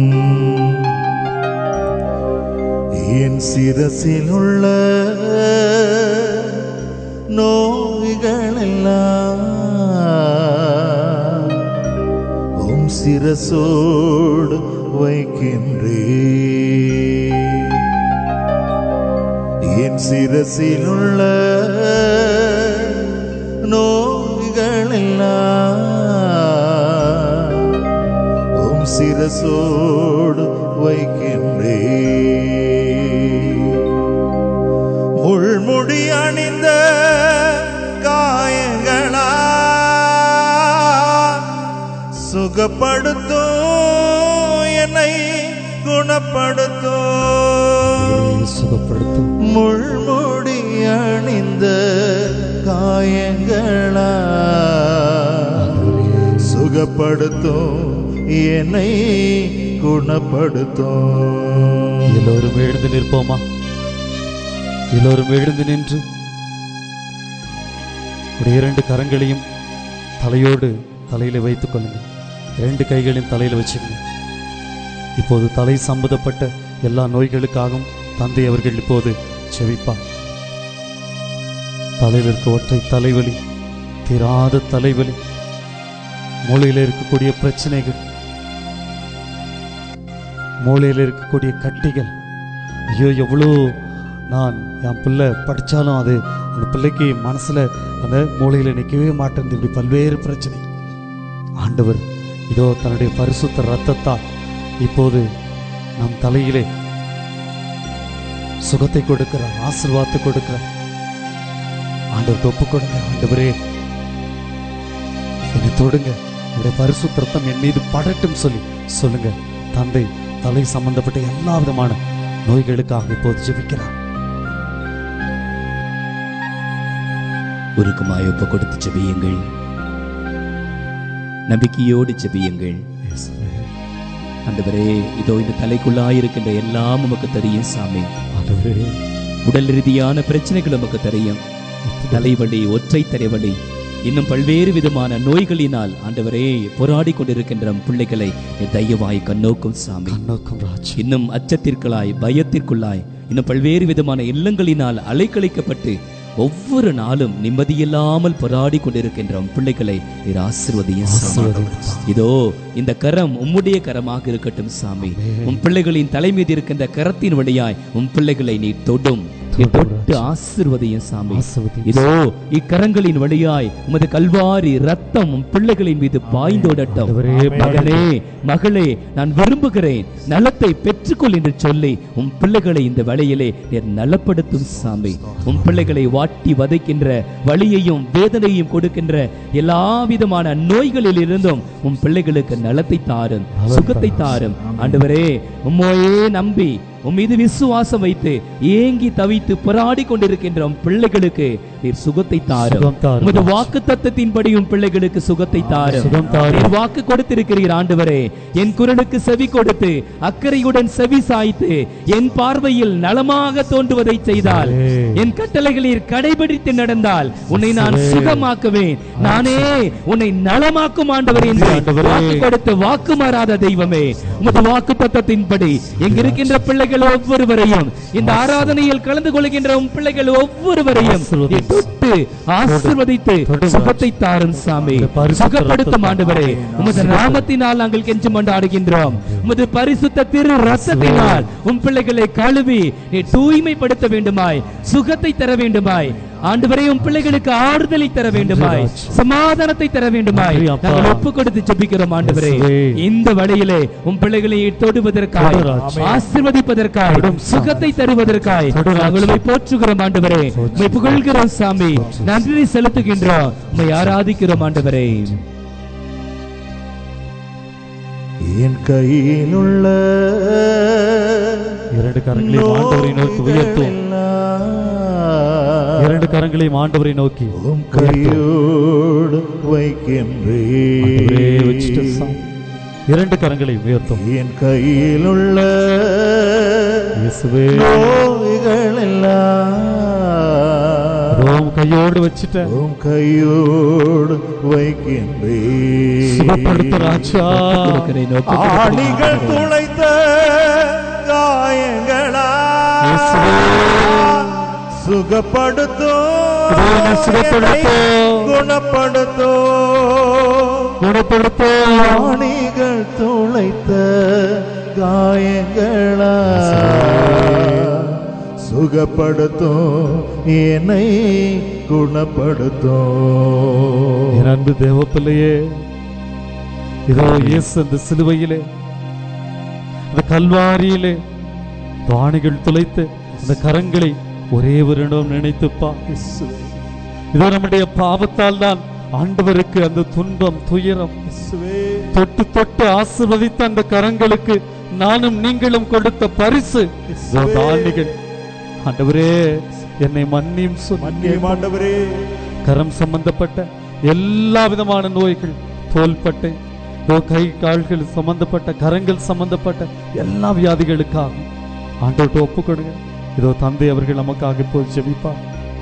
என் சிரசில் உள்ள நோய்களெல்லாம் உம் சிரசோடு வைக்கின்றே என் சிரசில் உள்ள நோய்களெல்லாம் உம் சிரசோடு வைக்கின்றே முள்முடி அணிந்த காயங்களா சுகப்படுத்தும் என்னை குணப்படுத்தும் சுகப்படுத்தும் முள்முடி அணிந்த காயங்களா சுகப்படுத்தும் என்னை குணப்படுத்தும் எல்லோரும் எழுந்து நிற்போமா எல்லோரும் எழுந்து நின்று உடைய இரண்டு கரங்களையும் தலையோடு தலையில வைத்துக் கொள்ளுங்கள் இரண்டு கைகளையும் தலையில வச்சுக்கணும் இப்போது தலை சம்பந்தப்பட்ட எல்லா நோய்களுக்காகவும் தந்தை அவர்கள் இப்போது செவிப்பார் தலையில் இருக்க ஒற்றை தலைவலி தீராத தலைவலி மூளையில் இருக்கக்கூடிய பிரச்சனைகள் மூளையில் இருக்கக்கூடிய கட்டிகள் ஐயோ எவ்வளோ நான் என் பிள்ளை படித்தாலும் அது அந்த பிள்ளைக்கு மனசில் அந்த மூளையில் நிற்கவே மாட்டேங்குது இப்படி பல்வேறு பிரச்சனை ஆண்டவர் இதோ தன்னுடைய பரிசுத்த ரத்தத்தால் இப்போது நம் தலையிலே சுகத்தை கொடுக்கிறார் ஆசீர்வாதத்தை கொடுக்கிறார் ஆண்டவருக்கு ஒப்பு கொடுங்க ஆண்டவரே என்னை தொடுங்க உடைய பரிசுத்த ரத்தம் என் மீது படட்டும் சொல்லி சொல்லுங்க தந்தை தலை சம்பந்தப்பட்ட எல்லா விதமான நோய்களுக்காக இப்போது ஜெபிக்கிறார் உருக்கமாய் ஒப்பு கொடுத்து ஜெபியுங்கள் நம்பிக்கையோடு ஜெபியுங்கள் ஆண்டவரே இதோ இந்த தலைக்குள்ளாயிருக்கின்ற எல்லாம் உமக்கு தெரியும் சாமி ஆண்டவரே உடல் ரீதியான பிரச்சனைகள் உமக்கு தெரியும் தலைவலி ஒற்றை தலைவலி இன்னும் பல்வேறு விதமான நோய்களினால் ஆண்டவரே போராடி கொண்டிருக்கின்ற பிள்ளைகளை நீர் தயவாய் கண்ணோக்கும் சாமி கண்ணோக்கும் ராஜ் இன்னும் அச்சத்திற்குள்ளாய் பயத்திற்குள்ளாய் இன்னும் பல்வேறு விதமான இல்லங்களினால் அலைக்கழிக்கப்பட்டு ஒவ்வொரு நாளும் நிம்மதியில்லாமல் போராடி கொண்டிருக்கின்ற உம் பிள்ளைகளை நீர் ஆசிர்வதியும் சாமி. ஆசீர்வதியும் இதோ இந்த கரம் உம்முடைய கரமாக இருக்கட்டும் சாமி உம் பிள்ளைகளின் தலை மீது இருக்கின்ற கரத்தின் வழியாய் உம் பிள்ளைகளை நீ தொடும் நீ தொட்டு ஆசிர்வதியும் சாமி ஆசீர்வதியும் இதோ இக்கரங்களின் வழியாய் உமது கல்வாரி ரத்தம் உம் பிள்ளைகளின் மீது பாய்ந்தோடட்டும் மகனே மகளே நான் விரும்புகிறேன் நலத்தை பெற்றுக்கொள் என்று சொல்லி உம் பிள்ளைகளை இந்த வேளையிலே நீர் நலப்படுத்தும் சாமி உம் பிள்ளைகளை வாட்டி வதைக்கின்ற வலியையும் வேதனையும் கொடுக்கின்ற எல்லா விதமான நோய்களில் இருந்தும் உம் பிள்ளைகளுக்கு நலத்தை தாரும் சுகத்தை தாரும் ஆண்டவரே உம்மையே நம்பி உம் மீது விசுவாசம் வைத்து ஏங்கி தவித்து போராடி கொண்டிருக்கின்ற உம் பிள்ளைகளுக்கு நீர் சுகத்தை தாரும் சுகம் தாரும். உமது வாக்கு தத்தத்தின்படி உம் பிள்ளைகளுக்கு சுகத்தை தாரும் சுகம் தாரும். நீர் வாக்கு கொடுத்திருக்கிறீர் ஆண்டவரே என் குரலுக்கு செவி கொடுத்து அக்கறையுடன் செவி சாய்த்து என் பார்வையில் நலமாக தோன்றுவதை செய்தால் ஆமென். என் கட்டளைகளில் கடைபிடித்து நடந்தால் உன்னை நான் சுகமாக்குவேன் நானே உன்னை நலமாக்கும் ஆண்டவர் என்று ஆண்டவரே. வாக்கு கொடுத்து வாக்கு மாறாத தெய்வமே உமது வாக்கு தத்தத்தின்படி எங்க இருக்கின்ற பிள்ளைகள் ஒவ்வொருவரையும் இந்த ஆராதனையில் கலந்து கொள்கின்ற உம் பிள்ளைகள் ஒவ்வொருவரையும் ஆசீர்வதி. நீர் தொட்டு ஆசீர்வதித்து தொடு. சுகத்தை தாரும் சாமி இந்த பரிசுத்த சுகப்படுத்தும் ரத்தத்தை ஆண்டவரே உமது நாமத்தினால் நாங்கள் கெஞ்சி கொண்டாடுகின்றோம் உமது பரிசுத்த திரு ரத்தத்தினால் உம் பிள்ளைகளை கழுவி நீ தூய்மைப்படுத்த வேண்டுமாய் சுகத்தை தர வேண்டுமாய் ஆண்டவரே உம் பிள்ளைகளுக்கு ஆறுதலை தர வேண்டுமாய் ராஜ். சமாதானத்தை தர வேண்டுமாய் நன்றி அப்பா. நாங்கள் ஒப்பு கொடுத்து ஜெபிக்கிறோம் ஆண்டவரே இயேசுவே. இந்த வழியிலே உம் பிள்ளைகளை தொடுவதற்காய் தொடு ராஜ். ஆசீர்வதிப்பதற்காய் தொடும் சாமி. சுகத்தை தருவதற்காய் தொடு ராஜ். நாங்கள் உம்மை போற்றுகிறோம் ஆண்டவரே உம்மை புகழ்கிறோம் சாமி நன்றி செலுத்துகின்றோம் உம்மை ஆராதிக்கிறோம் ஆண்டவரே என் கையிலுள்ள இரண்டு கரங்களையும் ஆண்டவரை நோக்கி உயர்த்தும் நோய்களெல்லாம் இரண்டு கரங்களையும் ஆண்டவரை நோக்கி உம் கையோடு ஆண்டவரே வச்சுட்டு வைக்கின்றேன் சாமி. இரண்டு கரங்களையும் உயர்த்தும் என் கையிலுள்ள இயேசுவே நோய்களெல்லாம் ரோம் கையோடு வச்சுட்ட உம் கையோடு வைக்கின்றேன் சுகப்படுத்த ராஜா கொடுக்கிறேன், ஒப்பு ஆணிகள் கொடுக்கிறேன். துளைத்த காயங்களா இயேசுவே. சுகப்படுத்தும் இதனை சுகப்படுத்தும். குணப்படுத்தும் குணப்படுத்தும் ஆணிகள் துளைத்த காயங்களா சுகப்படுத்தும் என்னை குணப்படுத்தும் என் அன்பு தேவ பிள்ளையே இதோ இயேசு அந்த சிலுவையிலே அந்த கல்வாரியிலே தாணிகள் துளைத்து அந்த கரங்களை ஒரே ஒரு இடம் நினைத்துப்பா இதோ நம்முடைய பாவத்தால் தான் ஆண்டவருக்கு அந்த துன்பம் துயரம் தொட்டு தொட்டு ஆசிர்வதித்த அந்த கரங்களுக்கு நானும் நீங்களும் கொடுத்த பரிசு இதோ தானிகள் ஆண்டவரே என்னை மன்னியும் சொன்ன மன்னியும் ஆண்டவரே கரம் சம்பந்தப்பட்ட எல்லா விதமான நோய்கள் தோள்பட்டை இதோ கை கால்கள் சம்பந்தப்பட்ட கரங்கள் சம்பந்தப்பட்ட எல்லா வியாதிகளுக்காக ஆண்டவர்கிட்ட ஒப்பு கொடுங்க இதோ தந்தை அவர்கள் நமக்காக போய் ஜெபிப்பார்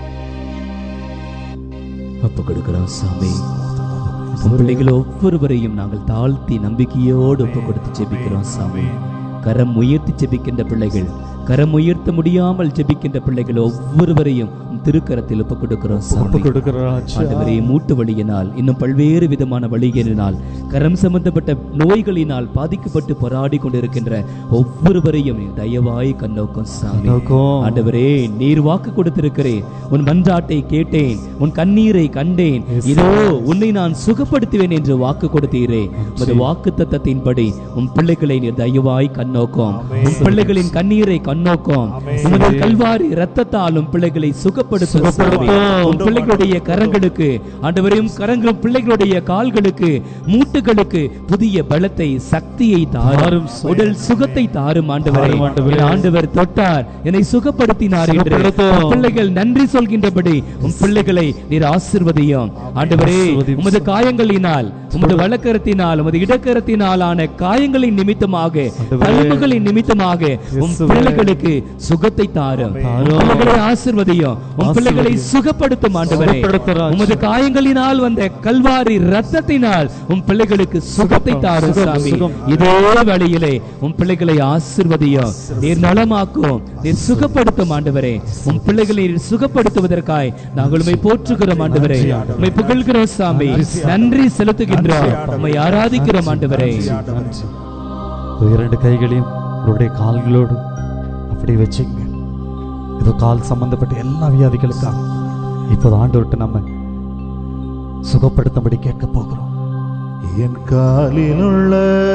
ஒப்பு கொடுக்கிறோம் சாமி உம் பிள்ளைகள் ஒவ்வொருவரையும் நாங்கள் தாழ்த்தி நம்பிக்கையோடு ஒப்பு கொடுத்து ஜெபிக்கிறோம் சாமி கரம் உயர்த்தி ஜெபிக்கின்ற பிள்ளைகள் கரம் உயர்த்த முடியாமல் ஜெபிக்கின்ற பிள்ளைகள் ஒவ்வொருவரையும் உம் திருக்கரத்தில் ஒப்பு கொடுக்கிறோம் ஒப்பு சாமி கொடுக்கிற ராஜா. ஆண்டவரே மூட்டு வலியினால் இன்னும் பல்வேறு விதமான வழிகளினால் கரம் சம்பந்தப்பட்ட நோய்களினால் பாதிக்கப்பட்டு போராடி கொண்டிருக்கின்ற ஒவ்வொருவரையும் நீர் தயவாய் கண்ணோக்கம் சாமி கண்ணோக்கம். ஆண்டவரே நீர் வாக்கு கொடுத்திருக்கிறேன் உன் மன்றாட்டை கேட்டேன் உன் கண்ணீரை கண்டேன் இதோ உன்னை நான் சுகப்படுத்துவேன் என்று வாக்கு கொடுத்தீரே உமது வாக்கு தத்தத்தின்படி உன் பிள்ளைகளை நீர் தயவாய் கண்ணோக்கம் உன் பிள்ளைகளின் கண்ணீரை கண்ணோக்கம் உமது கல்வாரி ரத்தத்தால் உன் பிள்ளைகளை சுகப்படுத்தும் சாமி. சுகப்படுத்தும். உன் பிள்ளைகளுடைய கரங்களுக்கு ஆண்டவரையும் கரங்களும் பிள்ளைகளுடைய கால்களுக்கு மூட்டுகளுக்கு புதிய பலத்தை சக்தியை தாரும் தாரும் சுவாமி. உடல் சுகத்தை தாரும் ஆண்டவரே தாரும் ஆண்டவரே. என் ஆண்டவர் தொட்டார் என்னை சுகப்படுத்தினார் என்று சுகப்படுத்தும். உம் பிள்ளைகள் நன்றி சொல்கின்றபடி உம் பிள்ளைகளை நீர் ஆசிர்வதியும் ஆண்டவரே ஆசீர்வதியும் உமது காயங்களினால் உமது வலக்கரத்தினால் உமது இடக்கரத்தினாலான காயங்களின் நிமித்தமாக ஆண்டவரே. தழும்புகளின் நிமித்தமாக உம் இயேசுவே. பிள்ளைகளுக்கு சுகத்தை தாரும் உம் தாரும். பிள்ளைகளை ஆசிர்வதியும் உம் பிள்ளைகளை ஆசீர்வதியும். சுகப்படுத்தும் ஆண்டவரே சுகப்படுத்தும் ராஜா. உமது காயங்களினால் வந்த கல்வாரி ரத்தத்தினால் உம் பிள்ளைகளுக்கு சுகத்தை சுகம், தாரும் சுகம், சாமி சுகம். இதே வழியிலே உம் பிள்ளைகளை ஆசிர்வதியும் நீர் நலமாக்கும் நீர் சுகப்படுத்தும் ஆண்டவரே உம் பிள்ளைகளை நீர் சுகப்படுத்துவதற்காய் நாங்கள் உம்மை போற்றுகிறோம் ஆண்டவரே உம்மை புகழ்கிறோம் சாமி நன்றி செலுத்துகின்றோம் உம்மை ஆராதிக்கிறோம் ஆண்டவரே நன்றி. இதோ இரண்டு கைகளையும் உங்களுடைய கால்களோடு அப்படி வச்சுங்க இது கால் சம்பந்தப்பட்ட எல்லா வியாதிகளுக்காக இப்போது ஆண்டவர்கிட்ட நம்ம சுகப்படுத்தும்படி கேட்க போகிறோம் என் காலில் உள்ள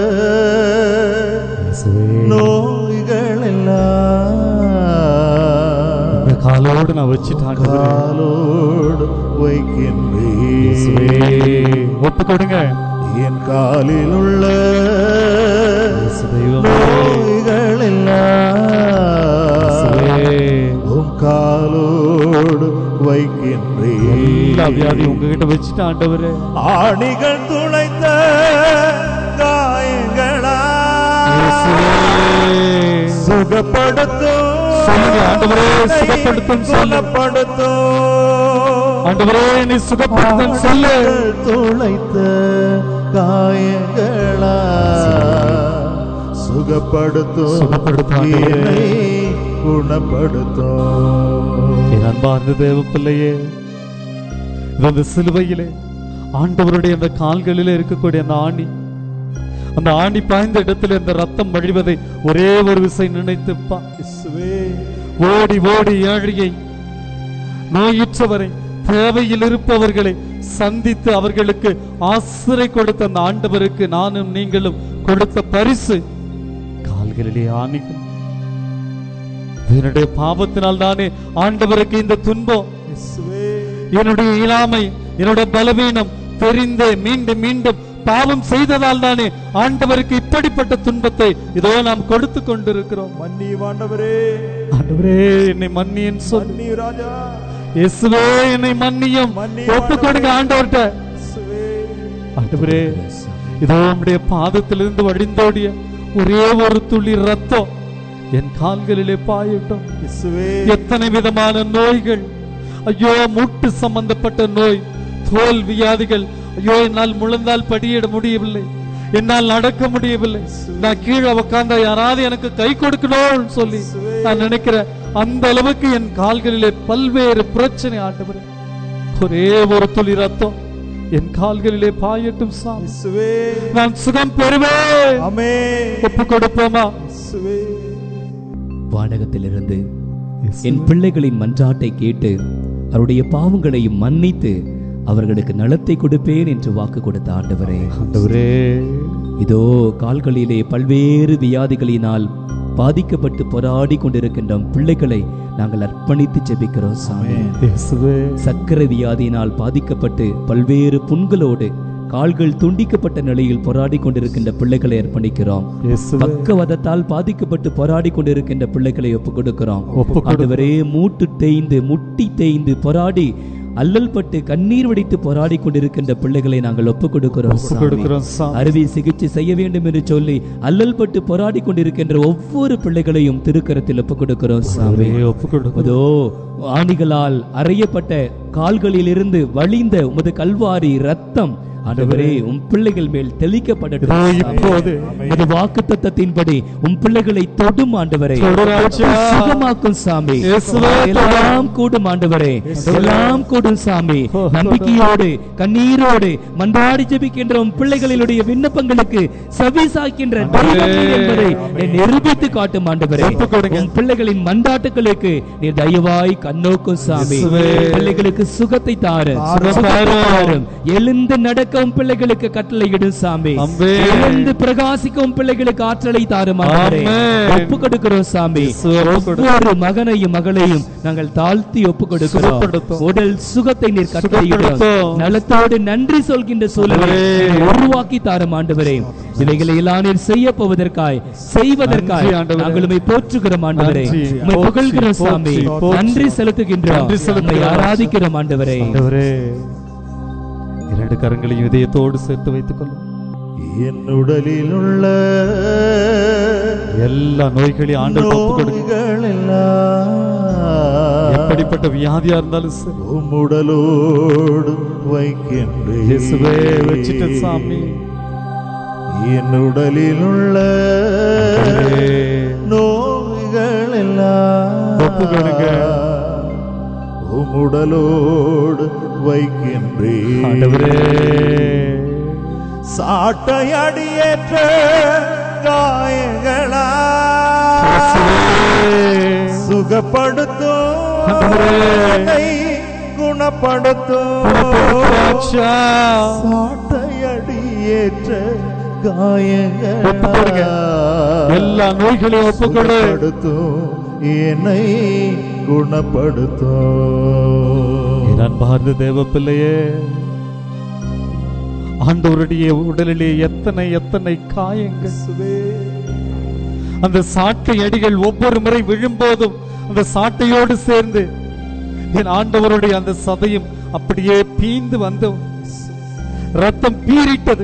இயேசுவே, நோய்கள் எல்லாம் உங்க காலோடு நான் வச்சுட்டேன் ஆண்டவரே. காலோடு இயேசுவே, வைக்கின்றேன் ஒப்பு கொடுங்க என் காலில் உள்ள இயேசு தெய்வமே, நோய்கள் எல்லாம் எல்லா வியாதியும் உங்ககிட்ட வச்சுட்டு ஆண்டவரே ஆணிகள் துளைத்த காயங்களா இயேசுவே. சுகப்படுத்தும் சொல்லுங்க, ஆண்டவரே, சுகப்படுத்தும் சொல்லு. குணப்படுத்தும் ஆண்டவரே நீ சுகப்படுத்தும் சொல்லு ஆணிகள் துளைத்த காயங்களா சுகப்படுத்தும் சுகப்படுத்தும் ஆண்டவரே. என்னை குணப்படுத்தும் என் அன்பார்ந்த தேவ பிள்ளையே இந்த சிலுவையிலே ஆண்டவருடைய அந்த கால்களிலே இருக்கக்கூடிய அந்த ஆணி அந்த ஆணி பாய்ந்த இடத்துல இந்த ரத்தம் வழிவதை ஒரே ஒரு விசை நினைத்துப்பா இயேசுவே ஓடி ஓடி ஏழையை நோயுற்றவரை தேவையில் இருப்பவர்களை சந்தித்து அவர்களுக்கு ஆசிரை கொடுத்த அந்த ஆண்டவருக்கு நானும் நீங்களும் கொடுத்த பரிசு கால்களிலே ஆணிகள் என்னுடைய பாவத்தினால் தானே ஆண்டவருக்கு இந்த துன்பம் இயேசுவே என்னுடைய இயலாமை என்னுடைய பலவீனம் தெரிந்தே மீண்டும் மீண்டும் பாவம் செய்ததால் தானே ஆண்டவருக்கு இப்படிப்பட்ட துன்பத்தை இதோ நாம் கொடுத்து கொண்டிருக்கிறோம் மன்னி ஆண்டவரே ஆண்டவரே என்னை மன்னியன் சொல்லு மன்னி ராஜா இயேசுவே என்னை மன்னியும் மன்னியும் ஒப்பு கொடுங்க ஆண்டவர்கிட்ட இயேசுவே ஆண்டவரே இதோ நம்முடைய பாதத்திலிருந்து வடிந்தோடிய ஒரே ஒரு துளி ரத்தம் என் கால்களிலே பாயட்டும் இயேசுவே எத்தனை விதமான நோய்கள் ஐயோ மூட்டு சம்பந்தப்பட்ட நோய் தோல் வியாதிகள் ஐயோ என்னால் முழந்தால் படியிட முடியவில்லை என்னால் நடக்க முடியவில்லை நான் கீழே உட்கார்ந்தா யாராவது எனக்கு கை கொடுக்கணும்னு சொல்லி நான் நினைக்கிறேன் அந்த அளவுக்கு என் கால்களிலே பல்வேறு பிரச்சனை ஆண்டவரே ஒரே ஒரு துளி ரத்தம் என் கால்களிலே பாயட்டும் சாமி இயேசுவே நான் சுகம் பெறுவேன் ஆமே ஒப்பு கொடுப்போமா இயேசுவே வானகத்திலிருந்து என் பிள்ளைகளின் மன்றாட்டை கேட்டு அவருடைய பாவங்களையும் மன்னித்து அவர்களுக்கு நலத்தை கொடுப்பேன் என்று வாக்கு கொடுத்த ஆண்டவரே ஆண்டவரே இதோ கால்களிலே பல்வேறு வியாதிகளினால் பாதிக்கப்பட்டு போராடி கொண்டிருக்கின்ற பிள்ளைகளை நாங்கள் அர்ப்பணித்து ஜெபிக்கிறோம் சாமி இயேசுவே சக்கரை வியாதியினால் பாதிக்கப்பட்டு பல்வேறு புண்களோடு கால்கள் துண்டிக்கப்பட்ட நிலையில் போராடி கொண்டிருக்கின்ற பிள்ளைகளை அர்ப்பணிக்கிறோம் இயேசுவே பக்கவதத்தால் பாதிக்கப்பட்டு போராடி கொண்டிருக்கின்ற பிள்ளைகளை ஒப்புக் கொடுக்கிறோம் ஒப்புக் கொடுக்கிறோம். ஆண்டவரே மூட்டு தேய்ந்து முட்டி தேய்ந்து போராடி அல்லல் பட்டு கண்ணீர் வடித்து போராடி கொண்டிருக்கின்ற பிள்ளைகளை நாங்கள் ஒப்புக் கொடுக்கிறோம் ஒப்பு சாமி. கொடுக்கிறோம் சாமி. அறுவை சிகிச்சை செய்ய வேண்டும் என்று சொல்லி அல்லல் பட்டு போராடி கொண்டிருக்கின்ற ஒவ்வொரு பிள்ளைகளையும் திருக்கரத்தில் ஒப்புக் கொடுக்கிறோம் சாமி ஆண்டவரே, ஒப்பு கொடுக்கிறோம் அதோ ஆணிகளால் அறையப்பட்ட கால்களில் இருந்து வழிந்த உமது கல்வாரி ரத்தம் ஆண்டவரே உம் பிள்ளைகள் மேல் தெளிக்கப்படட்டும் இதோ சாமி. இப்போது உமது வாக்கு தத்தத்தின்படி உம் பிள்ளைகளை தொடும் ஆண்டவரே தொடு ராஜா. சுகமாக்கும் சாமி இயேசுவே, எல்லாம் கூடும் ஆண்டவரே எல்லாம் கூடும் சாமி நம்பிக்கையோடு கண்ணீரோடு மன்றாடி ஜெபிக்கின்ற உம் பிள்ளைகளுடைய விண்ணப்பங்களுக்கு செவி சாய்க்கின்ற தெய்வம் நீர் என்பதை நீ நிரூபித்து காட்டும் ஆண்டவரே ஒப்புக் கொடுங்க. உம் பிள்ளைகளின் மன்றாட்டுகளுக்கு நீ தயவாய் கண்ணோக்கும் சாமி இயேசுவே. பிள்ளைகளுக்கு சுகத்தை தாரு சுகம் சுகத்தை தாரும். தாரும். எழுந்து நடக்கவும் பிள்ளைகளுக்கு கட்டளையிடும் சாமி அம்பே. எழுந்து பிரகாசிக்கும் பிள்ளைகளுக்கு ஆற்றலை தாரும் ஆண்டவரே. ஆமென். ஒப்பு கொடுக்கிறோம் சாமி இயேசுவே, ஒப்புக் கொடு. ஒவ்வொரு மகனையும் மகளையும் நாங்கள் தாழ்த்தி ஒப்பு கொடுக்கிறோம் சுகப்படுத்தும். உடல் சுகத்தை நீர் கட்டளையிடும் சுகப்படுத்தும். நலத்தோடு நன்றி சொல்கின்ற சூழலை ஆண்டவரே. நீர் உருவாக்கி தாரும் ஆண்டவரே இவைகளை எல்லாம் நீர் செய்ய போவதற்காய் செய்வதற்காய் நன்றி, ஆண்டவரே. நாங்கள் உம்மை போற்றுகிறோம் ஆண்டவரே நன்றி. உம்மை போற்றி, புகழ்கிறோம் சாமி போற்றி, போற்றி. நன்றி செலுத்துகின்றோம் நன்றி உம்மை செலுத்துகிறோம். ஆராதிக்கிறோம் ஆண்டவரே ஆண்டவரே இரண்டு கரங்களையும் இதயத்தோடு சேர்த்து வைத்துக் கொள்ளும் என் உடலில் உள்ள எல்லா நோய்களையும் ஆண்டவர் ஒப்பு கொடுங்க நோய்கள் எல்லாம் எப்படிப்பட்ட வியாதியா இருந்தாலும் சரி உம் உடலோடு வைக்கின்றேன் இயேசுவே வச்சிட்ட சாமி என் உடலில் உள்ள ஆண்டவரே. நோய்கள் எல்லாம் ஒப்பு கொடுங்க. உம் உடலோடு வைக்கின்றேன் ஆண்டவரே சாட்டை அடியேற்ற காயங்களா சுகப்படுத்தும் ஆண்டவரே. என்னை குணப்படுத்தும் ராஜா. சாட்டை அடியேற்ற ஒப்பு கொடுங்க. காயங்களா எல்லா நோய்களையும் ஒப்புக்கொடு குணப்படுத்தும் என்னை குணப்படுத்தும் என் அன்பார்ந்த தேவ பிள்ளையே ஆண்டவருடைய உடலிலே எத்தனை எத்தனை காயங்கள் அந்த சாட்டை அடிகள் ஒவ்வொரு முறை விழும்போதும் அந்த சாட்டையோடு சேர்ந்து என் ஆண்டவருடைய அந்த சதையும் அப்படியே பீந்து வந்த ரத்தம் பீறிட்டது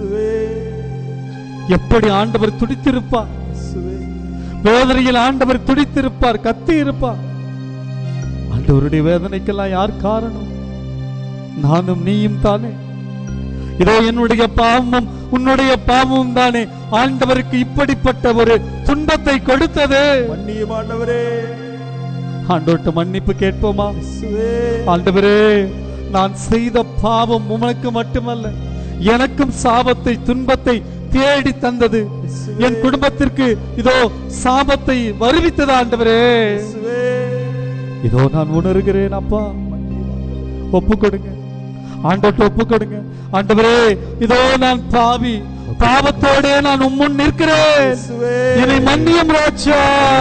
எப்படி ஆண்டவர் துடித்திருப்பார் வேதனையில் ஆண்டவர் துடித்திருப்பார் கத்தி இருப்பார் ஆண்டவருடைய வேதனைக்கெல்லாம் யார் காரணம் நானும் நீயும் தானே இதோ என்னுடைய பாவமும் உன்னுடைய பாவமும் தானே ஆண்டவருக்கு இப்படிப்பட்ட ஒரு துன்பத்தை கொடுத்தது மன்னியும் ஆண்டவரே ஆண்டவர்கிட்ட மன்னிப்பு கேட்போமா இயேசுவே ஆண்டவரே நான் செய்த பாவம் உனக்கு மட்டுமல்ல எனக்கும் சாபத்தை துன்பத்தை தேடி தந்தது என் குடும்பத்திற்கு இதோ சாபத்தை வருவித்தது ஆண்டவரே இயேசுவே இதோ நான் உணர்கிறேன் அப்பா ஒப்பு கொடுங்க ஆண்டவர்கிட்ட ஒப்பு கொடுங்க ஆண்டவரே இதோ நான் பாவி பாவத்தோட நான் உம்முன் நிற்கிறேன் இயேசுவே என்னை மன்னியும் ராஜா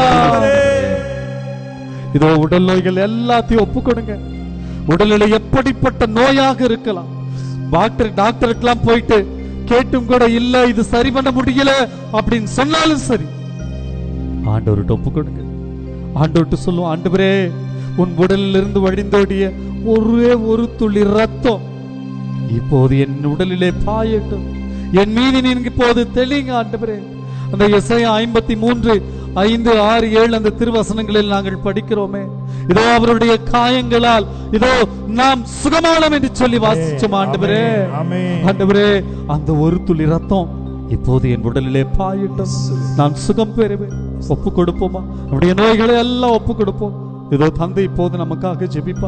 இதோ உடல் நோய்கள் எல்லாத்தையும் ஒப்பு கொடுங்க உடல்நிலை எப்படிப்பட்ட நோயாக இருக்கலாம் டாக்டர் டாக்டருக்கெல்லாம் போயிட்டு கேட்டும் கூட இல்ல இது சரி பண்ண முடியல அப்படின்னு சொன்னாலும் சரி ஆண்டவர்கிட்ட ஒப்பு கொடுங்க ஆண்டவர்கிட்ட சொல்லுவோம் ஆண்டவரே உன் உடலில் இருந்து வழிந்தோடிய ஒரே ஒரு துளி ரத்தம் இப்போது என் உடலிலே பாயட்டும் என் மீது நீங்க இப்போது தெளிங்க ஆண்டவரே அந்த இசைய ஐம்பத்தி மூன்று ஐந்து ஆறு ஏழு அந்த திருவசனங்களில் நாங்கள் படிக்கிறோமே இதோ அவருடைய காயங்களால் இதோ நாம் சுகமானம் என்று சொல்லி வாசிச்சோம் ஆண்டவரே ஆமென். ஆண்டவரே அந்த ஒரு துளி ரத்தம் இப்போது என் உடலிலே பாயட்டும் நான் சுகம் பெறுவேன் ஒப்பு கொடுப்போமா நம்முடைய நோய்களை எல்லாம் ஒப்பு கொடுப்போம் இதோ தந்தை இப்போது நமக்காக ஜெபிப்பா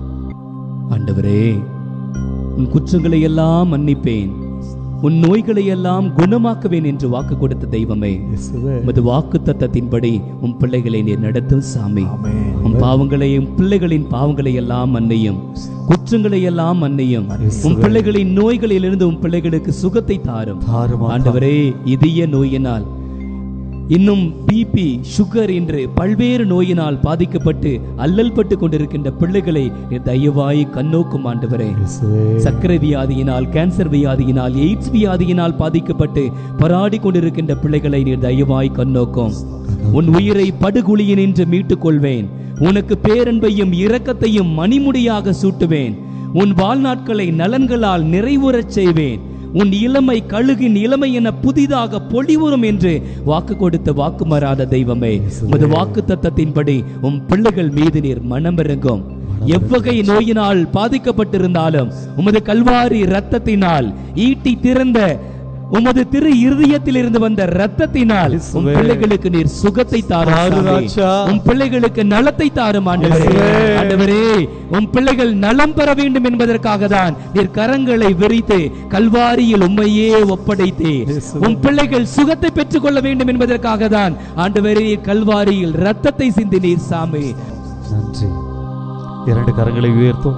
ஆண்டவரே உன் குற்றங்களை எல்லாம் மன்னிப்பேன் உன் நோய்களை எல்லாம் குணமாக்குவேன் என்று வாக்கு கொடுத்த தெய்வமே உமது வாக்கு தத்தத்தின்படி உன் பிள்ளைகளை நீர் நடத்தும் சாமி ஆமென். உன் பாவங்களையும் பிள்ளைகளின் பாவங்களை எல்லாம் மன்னியும் குற்றங்களை எல்லாம் மன்னியும் உன் பிள்ளைகளின் நோய்களிலிருந்து உன் பிள்ளைகளுக்கு சுகத்தை தாரும் தாரும் அப்பா. ஆண்டவரே இதய நோயினால் இன்னும் பிபி சுகர் என்று பல்வேறு நோயினால் பாதிக்கப்பட்டு அல்லல் பட்டு கொண்டிருக்கின்ற பிள்ளைகளை நீர் தயவாய் கண்ணோக்கும் ஆண்டவரே சர்க்கரை வியாதியினால் கேன்சர் வியாதியினால் எய்ட்ஸ் வியாதியினால் பாதிக்கப்பட்டு போராடி கொண்டிருக்கின்ற பிள்ளைகளை நீர் தயவாய் கண்ணோக்கும் உன் உயிரை படுகுழியினின்று மீட்டுக் கொள்வேன் உனக்கு பேரன்பையும் இரக்கத்தையும் மணிமுடியாக சூட்டுவேன் உன் வாழ்நாட்களை நலன்களால் நிறைவுறச் செய்வேன் உன் இளமை கழுகின் இளமை என புதிதாக பொலிவுறும் என்று வாக்கு கொடுத்த வாக்கு மாறாத தெய்வமே உமது வாக்கு தத்தத்தின்படி உன் பிள்ளைகள் மீது நீர் மனமிறங்கும் எவ்வகை நோயினால் பாதிக்கப்பட்டிருந்தாலும் உமது கல்வாரி இரத்தத்தினால் ஈட்டி திறந்த உமது திரு இருதயத்தில் இருந்து வந்த ரத்தத்தினால் உன் பிள்ளைகளுக்கு நீர் சுகத்தை தாரும் தாரு சாமி. ராஜா. உன் பிள்ளைகளுக்கு நலத்தை தாரும் ஆண்டவரே இயேசுவே. ஆண்டவரே உன் பிள்ளைகள் நலம் பெற வேண்டும் என்பதற்காக தான் நீர் கரங்களை விரித்து கல்வாரியில் உம்மையே ஒப்படைத்தே இயேசுவே. உன் பிள்ளைகள் சுகத்தை பெற்றுக் கொள்ள வேண்டும் என்பதற்காக தான் ஆண்டவரே கல்வாரியில் ரத்தத்தை சிந்தினீர் சாமி நன்றி இரண்டு கரங்களை உயர்த்தும்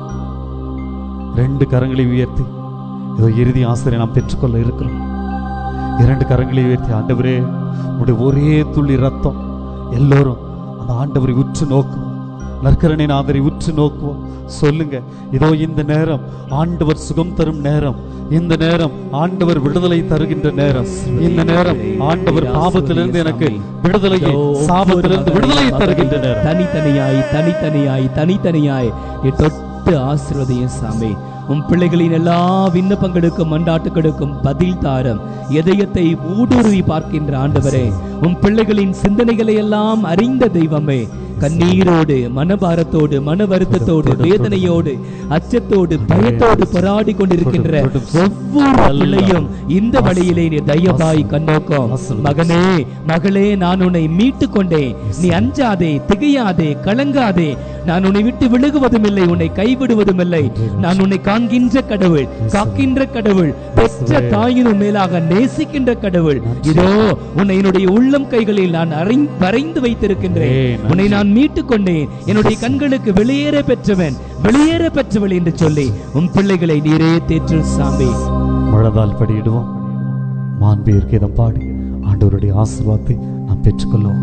ரெண்டு கரங்களை உயர்த்தி இதோ இறுதி ஆசிரியர் நாம் பெற்றுக்கொள்ள இருக்கிறோம் இரண்டு கரங்களை உயர்த்தி ஆண்டவரே உடைய ஒரே துளி ரத்தம் எல்லோரும் அந்த ஆண்டவரை உற்று நோக்குவோம் நற்கரணை நாதரை உற்று நோக்குவோம் சொல்லுங்க இதோ இந்த நேரம் ஆண்டவர் சுகம் தரும் நேரம் இந்த நேரம் ஆண்டவர் விடுதலை தருகின்ற நேரம் இந்த நேரம் ஆண்டவர் பாவத்திலிருந்து எனக்கு விடுதலையை சாபத்திலிருந்து விடுதலை தருகின்ற நேரம் தனித்தனியாய் தனித்தனியாய் தனித்தனியாய் நீ தொட்டு ஆசீர்வதியும் சாமி உன் பிள்ளைகளின் எல்லா விண்ணப்பங்களுக்கும் மண்டாட்டுகளுக்கும் பதில் தாரம் இதயத்தை ஊடுருவி பார்க்கின்ற ஆண்டவரே உன் பிள்ளைகளின் சிந்தனைகளை எல்லாம் அறிந்த தெய்வமே கண்ணீரோடு மனபாரத்தோடு மன வருத்தத்தோடு வேதனையோடு அச்சத்தோடு பயத்தோடு போராடி கொண்டிருக்கின்ற ஒவ்வொரு பிள்ளையும் இந்த வழியிலே நீ தயவாய் கண்ணோக்கம் மகனே மகளே நான் உன்னை மீட்டு கொண்டேன் நீ அஞ்சாதே திகையாதே கலங்காதே நான் உன்னை விட்டு விலகுவதும் இல்லை உன்னை கைவிடுவதும் இல்லை நான் உன்னை காண்கின்ற கடவுள் காக்கின்ற கடவுள் பெற்ற தாயினும் மேலாக நேசிக்கின்ற கடவுள் இதோ உன்னை என்னுடைய உள்ளம் கைகளில் நான் அறிந் வரைந்து வைத்திருக்கின்றேன் உன்னை நான் மீட்டுக் கொண்டேன் என்னுடைய கண்களுக்கு வெளியேற பெற்றவன் வெளியேற பெற்றவள் என்று சொல்லி உன் பிள்ளைகளை நீரே தேற்று சாமி முழந்தால் படியிடுவோம் மாண்பீர் கீதம் பாடி ஆண்டவருடைய ஆசீர்வாதத்தை நாம் பெற்றுக்கொள்வோம்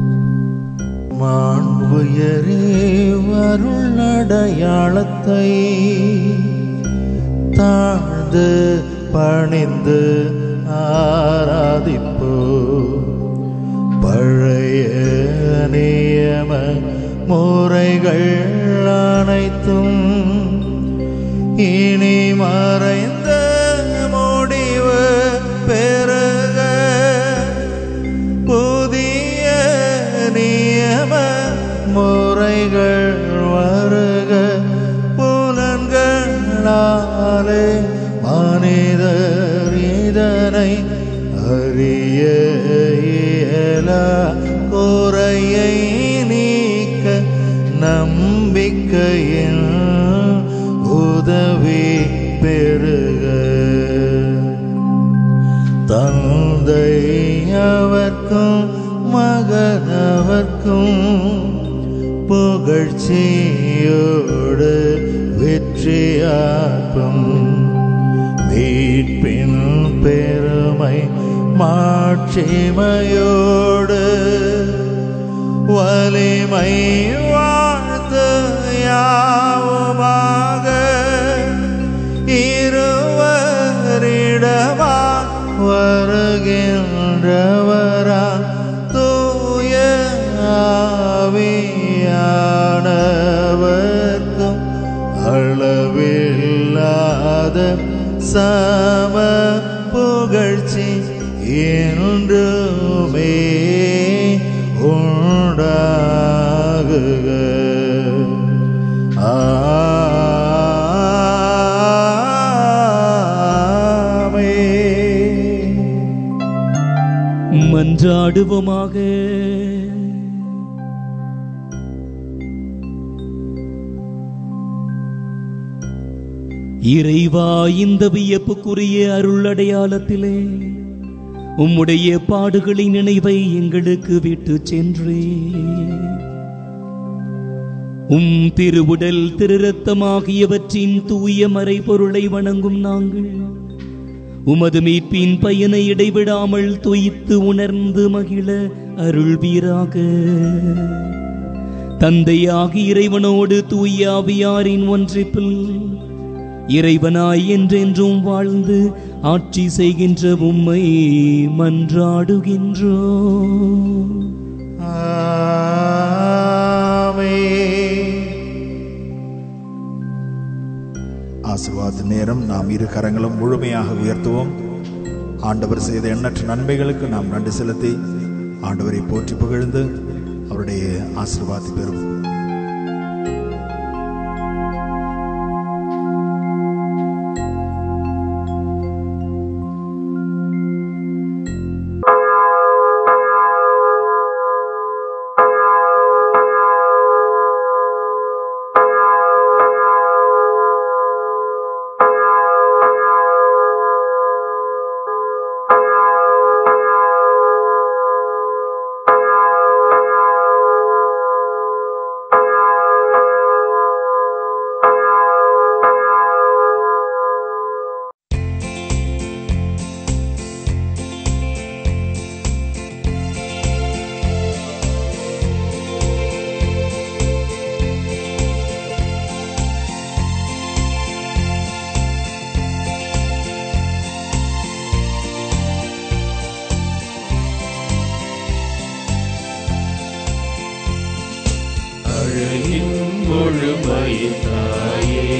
மாண்புயரே வருள் அடையாளத்தை தாழ்ந்து பணிந்து ஆராதிப்போ பழைய நியம முறைகள் அனைத்தும் இனி மறைந்த முடிவு பெருக புதிய நியம முறைகள் வருக புலன்களாலே மனிதர் இதனை அறிய இயலா குறையை நீக்க நம்பிக்கையின் உதவி பெருக தந்தை அவர்க்கும் மகனவர்க்கும் புகழ்ச்சியோடு வெற்றியாக்கும் மீட்பின் பெருமை மாட்சிமையோடு வலிமை வாழ்த்து யாவுமாக இருவரிடமா வருகின்றவரா தூய ஆவியானவர்க்கும் அளவில்லாத சம புகழ்ச்சி என்றுமே உண்டாகுக ஆமென். மன்றாடுவோமாக இறைவா இந்த வியப்புக்குரிய அருள் அடையாளத்திலே உம்முடைய பாடுகளின் நினைவை எங்களுக்கு விட்டு சென்றே உம் திருவுடல் திருரத்தமாகியவற்றின் தூய மறைபொருளை வணங்கும் நாங்கள் உமது மீட்பின் பயனை இடைவிடாமல் துய்த்து உணர்ந்து மகிழ அருள்வீராக தந்தையாகி இறைவனோடு தூய ஆவியாரின் ஒன்றிப்பில் இறைவனாய் என்றென்றும் வாழ்ந்து ஆட்சி செய்கின்ற உம்மை மன்றாடுகின்றோ ஆமென். ஆசீர்வாத நேரம் நாம் இரு கரங்களும் முழுமையாக உயர்த்துவோம் ஆண்டவர் செய்த எண்ணற்ற நன்மைகளுக்கு நாம் நன்றி செலுத்தி ஆண்டவரை போற்றி புகழ்ந்து அவருடைய ஆசீர்வாதத்தை பெறுவோம் அழகின் முழுமையின் தாயே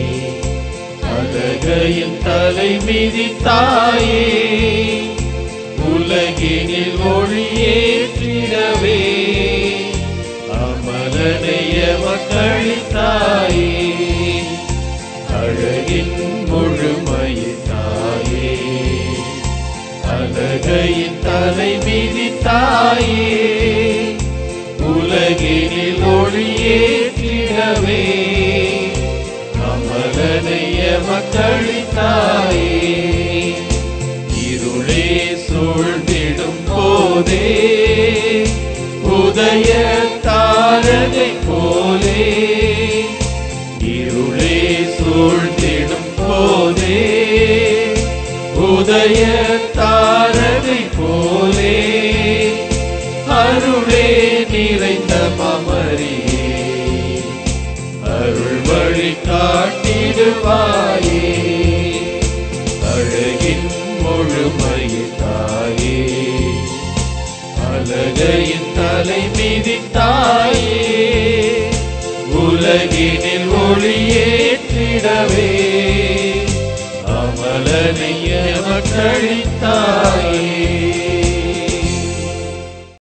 அழகையின் தலைமீதி தாயே உலகினில் ஒளியேற்றிடவே அமலனைய மக்களின் தாயே அழகின் முழுமையின் தாயே அழகையின் தலைமீதி தாயே உலகினில் ஒளியேற்றிடவே அமலனைய மக்களின் தாயே இருளே சூழ்ந்திடும் போதே உதய தாரகை போலே இருளே சூழ்ந்திடும் போதே உதய தாரகை போலே அருளே நிறைந்த மமரியே அருள் வழி காட்டிடுவாயே அழகின் முழுமையை தாயே அழகையின் தலை மீதி தாயே உலகினில் ஒளியேற்றிடவே மீட்டளித்தார்